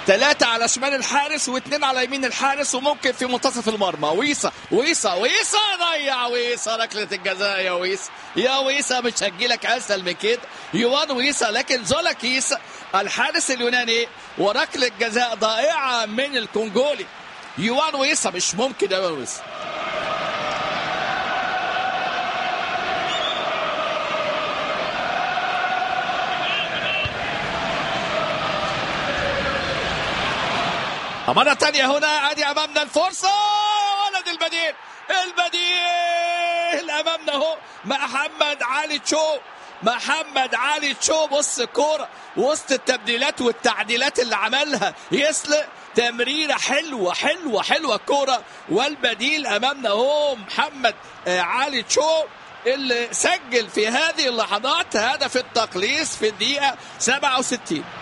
ثلاثة على شمال الحارس واثنين على يمين الحارس وممكن في منتصف المرمى ويسا ويسا ويسا ضيع ويسا ركلة الجزاء يا ويسا يا ويسا مش هتجيلك اسهل من كده يوان ويسا لكن زولا كيس الحارس اليوناني وركلة جزاء ضائعة من الكونجولي يوان ويسا مش ممكن يا ويسا مرة تانية هنا ادي امامنا الفرصة ولد البديل البديل امامنا اهو محمد علي تشو محمد علي تشو بص الكورة وسط التبديلات والتعديلات اللي عملها يسلق تمريرة حلوة حلوة حلوة الكورة والبديل امامنا اهو محمد علي تشو اللي سجل في هذه اللحظات هدف التقليص في الدقيقة 67